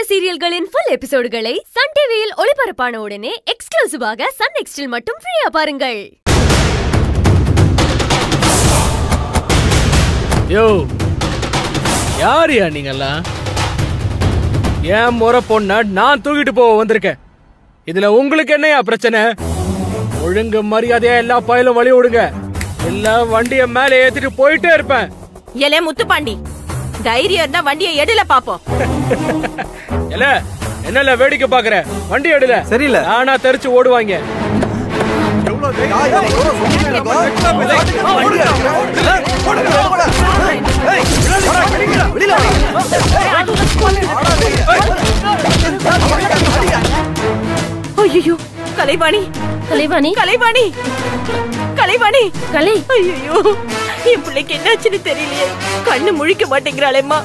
சீரியல்களின் full எபிசோடுகளை Sun டிவியில் ஒளிபரப்பான உடனே எக்ஸ்க்ளூசிவாக சன் நெக்ஸ்டில் மட்டும் ஃப்ரீயா பாருங்கள் யோ யாரியா நீங்கெல்லாம் ஏன் முறை பொண்ண நான் தூக்கிட்டு போக வந்திருக்கேன் இதுல உங்களுக்கு என்னையா பிரச்சனை ஒழுங்கு மரியாதையா எல்லா பயலும் வழி விடுங்க எல்லா வண்டிய மேல ஏத்திட்டு போயிட்டே இருப்பேன் எலே முத்துப்பாண்டி தைரியம் இருந்தா வண்டியை எடுல பாப்போம் இல்ல என்னல வேடிக்கை பாக்குற வண்டி எடுல சரியில்ல. நானா தெரிச்சு ஓடுவாங்க ஐயோ கலைவாணி கலைவாணி கலைவாணி கலைவாணி கலை ஐயோ என் பிள்ளைக்கு என்னாச்சுன்னு தெரியலையே கண்ணு முழிக்க மாட்டேங்கிறாளேம்மா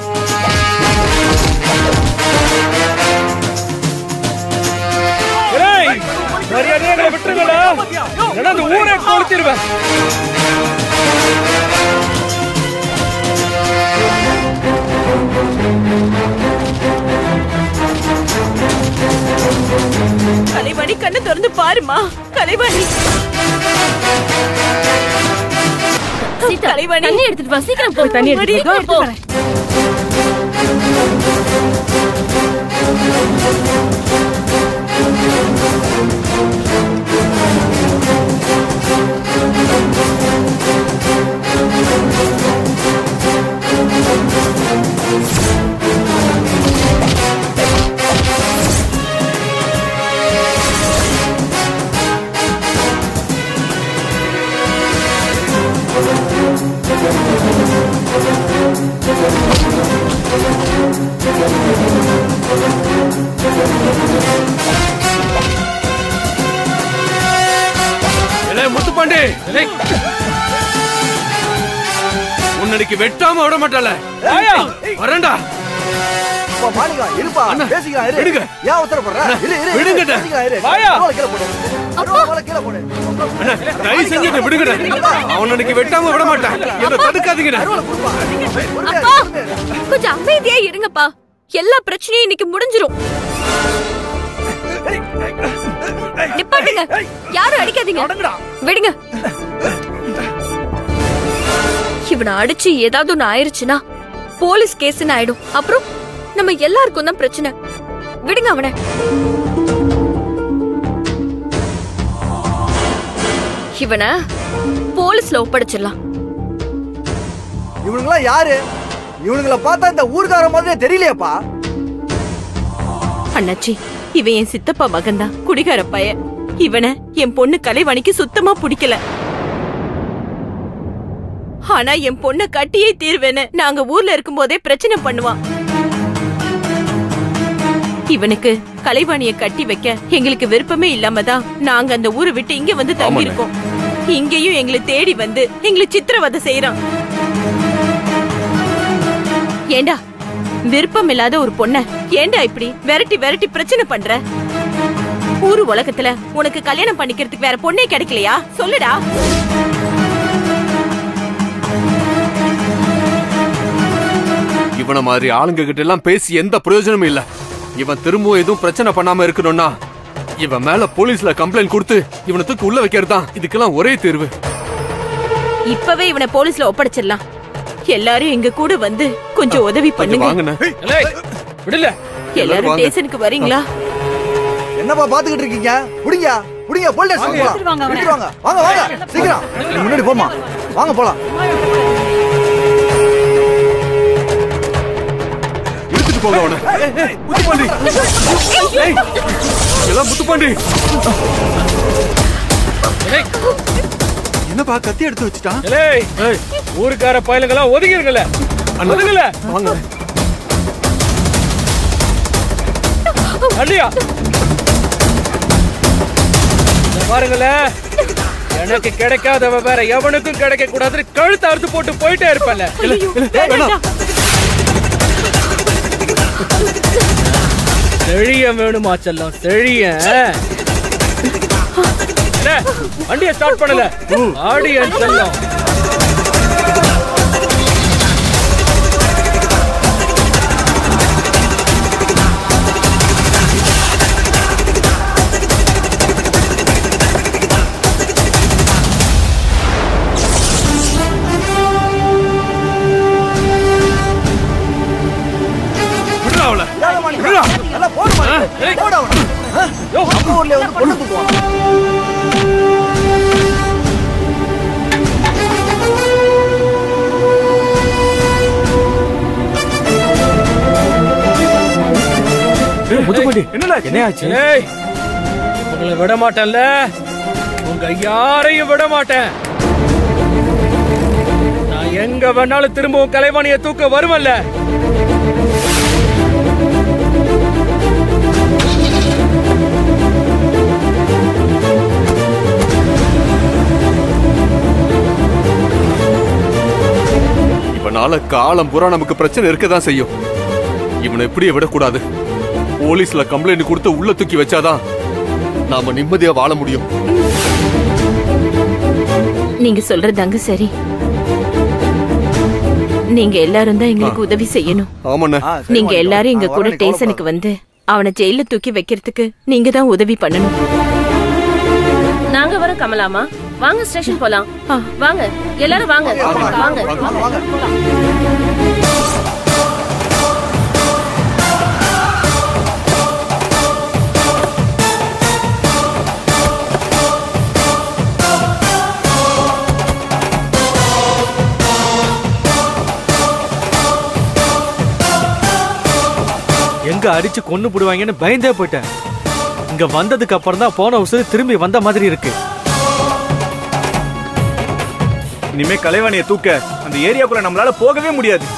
ஏய், மரியாதையா எங்களை விட்டுருங்களா இல்லைன்னா அந்த ஊரே கொளுத்திடுவேன் கலைவாணி கண்ணு திறந்து பாருமா கலைவாணி சீதா கலைவாணி. தண்ணி எடுத்துட்டு வா சீக்கிரம் போ தண்ணி எடுத்துட்டு வா, சீக்கிரம் போ இல்லை முத்துப்பாண்டி இல்லை உன்னடிக்கு வெட்டாம விட மாட்டாள ஆயா வரேன்டா அப்பா, மாலிகா, இருப்பா, அண்ணா, பேசிக்கலாம், இரு. விடுங்க. ஏன் அவசரப்படுற? இரு, இரு, இரு. விடுங்கண்ணா. பேசிக்கலாம், இரு. வாயா. அருவாளை கீழே போடு. அருவாளை கீழே போடு. அண்ணா, தயவு செஞ்சு என்னை விடுங்கடா அவன் அன்னைக்கு வெட்டாம விட மாட்டான் என்ன தடுக்காதீங்கடா அருவாளை கொடுப்பா. பொறுமையா அப்பா இரு. கொஞ்சம் அமைதியா இருங்கப்பா எல்லா பிரச்சனையும் இன்னைக்கு முடிஞ்சிரும் நிப்பாட்டுங்க யாரும் அடிக்காதீங்க விடுங்க இவனை அடிச்சு ஏதாவது ஒண்ணு ஆயிருச்சுன்னா போலீஸ் கேஸ்னு ஆயிடும் அப்புறம் நம்ம எல்லாருக்கும் தான் பிரச்சனை விடுங்க அவனை இவனை போலீஸ்ல ஒப்படைச்சிடலாம் இவனுங்கெல்லாம் யாரு இவனுங்களை பார்த்தா இந்த ஊர்கார மாதிரியே தெரியலையேப்பா அண்ணாச்சி இவன் என் சித்தப்பா மகன்தான் குடிகார பையன் இவனை என் பொண்ணு கலைவாணிக்கு சுத்தமா பிடிக்கல ஆனா என் பொண்ண கட்டியே தீர்வேன்னு நாங்க ஊர்ல இருக்கும்போதே பிரச்சனை பண்ணுவான் இவனுக்கு கலைவாணிய கட்டி வைக்க எங்களுக்கு விருப்பமே இல்லாம தான் நாங்க அந்த ஊரை விட்டு இங்க வந்து தங்கி இருக்கோம் இங்கேயும் எங்களை தேடி வந்து எங்களை சித்திரவதை செய்யறான் ஏண்டா விருப்பம் இல்லாத ஒரு பொண்ண ஏண்டா இப்படி விரட்டி விரட்டி பிரச்சனை பண்ற ஊரு உலகத்துல உனக்கு கல்யாணம் பண்ணிக்கிறதுக்கு வேற பொண்ணே கிடைக்கலையா சொல்லுடா இவன மாதிரி ஆளுங்க கிட்ட எல்லாம் பேசி எந்த பிரயோஜனமும் இல்ல இவன் திரும்பவும் எதுவும் பிரச்சனை பண்ணாம இருக்கணும்னா இவன் மேல போலீஸ்ல கம்ப்ளைண்ட் கொடுத்து இவனை தூக்கி உள்ள வைக்கிறது தான் இதுக்கெல்லாம் ஒரே தீர்வு இப்பவே இவனை போலீஸ்ல ஒப்படைச்சிடலாம் எல்லாரும் எங்க கூட வந்து கொஞ்சம் உதவி கொஞ்சம் பண்ணுங்க வாங்கண்ணே இல்லை விடல எல்லாரும் வாங்க. ஸ்டேஷனுக்கு வரீங்களா என்னப்பா பாத்துக்கிட்டு இருக்கீங்க புடிங்க புடிங்க போலீஸ் போலாம் எடுத்துட்டு வாங்க வாங்க வாங்க சீக்கிரம் நீ முன்னாடி போமா வாங்க போலாம் இழுத்துட்டு போக அவனை முத்துப்பாண்டி ஏய், எல்லாம் முத்துப்பாண்டி ஏய், என்னப்பா கத்தி எடுத்து வச்சுட்டான் ஏய், ஏய், ஊருக்கார பயலுங்களா ஒதுங்கிருங்கல ஒதுங்கல வாங்க அண்ணியா இத பாருங்களேன் எனக்கு கிடைக்காதவ வேற எவனுக்கும் கிடைக்க கூடாதுன்னு கழுத்து அறுத்து போட்டு போயிட்டே இருப்பல வேண்டாம். செழிய வேணுமா செல்லம் செழிய வண்டியை ஸ்டார்ட் பண்ணல ஆடியன்ஸ் செல்லம் அவள இல்லாத மாணி. நல்லா போடு மாணி. போடு அவனை. ஆ? நம்ம ஊர்லயே வந்து பொண்ணு தூக்குவான். முத்துப்பாண்டி என்னடா என்னையாச்சு ஏய் உங்களை விட மாட்டேன்ல உங்க யாரையும் விட மாட்டேன் நான் எங்க வேணாலும் திரும்பவும் கலைவாணிய தூக்க வருவல்ல இவனால காலம் பூரா நமக்கு பிரச்சனை இருக்கதான் செய்யும் இவனை இப்படியே விடக்கூடாது போலீஸ்ல கம்ப்ளைண்ட் கொடுத்து உள்ள தூக்கி வச்சாதான் நாம நிம்மதியா வாழ முடியும் நீங்க சொல்றதாங்க சரி நீங்க எல்லாரும் தான் எங்களுக்கு உதவி செய்யணும் ஆமாண்ணே ஆ, சரி நீங்க மாணிக்கம். எல்லாரும் எங்க ஆ, கூட வரேன், நீ ஸ்டேஷனுக்கு வந்து அவனை ஜெயில தூக்கி வைக்கிறதுக்கு நீங்க தான் உதவி பண்ணணும் நாங்க வர கமலாமா வாங்க ஸ்டேஷன் போலாம் ஆ. வாங்க எல்லாரும் வாங்க வாங்க வாங்க, வாங்க. எங்க அடிச்சு கொன்னு போடுவாங்கன்னு பயந்தே போயிட்டேன் இங்க வந்ததுக்கு அப்புறம் தான் போன உசுறு திரும்பி வந்த மாதிரி இருக்கு இனிமே கலைவாணியை தூக்க அந்த ஏரியாக்குள்ள நம்மளால போகவே முடியாது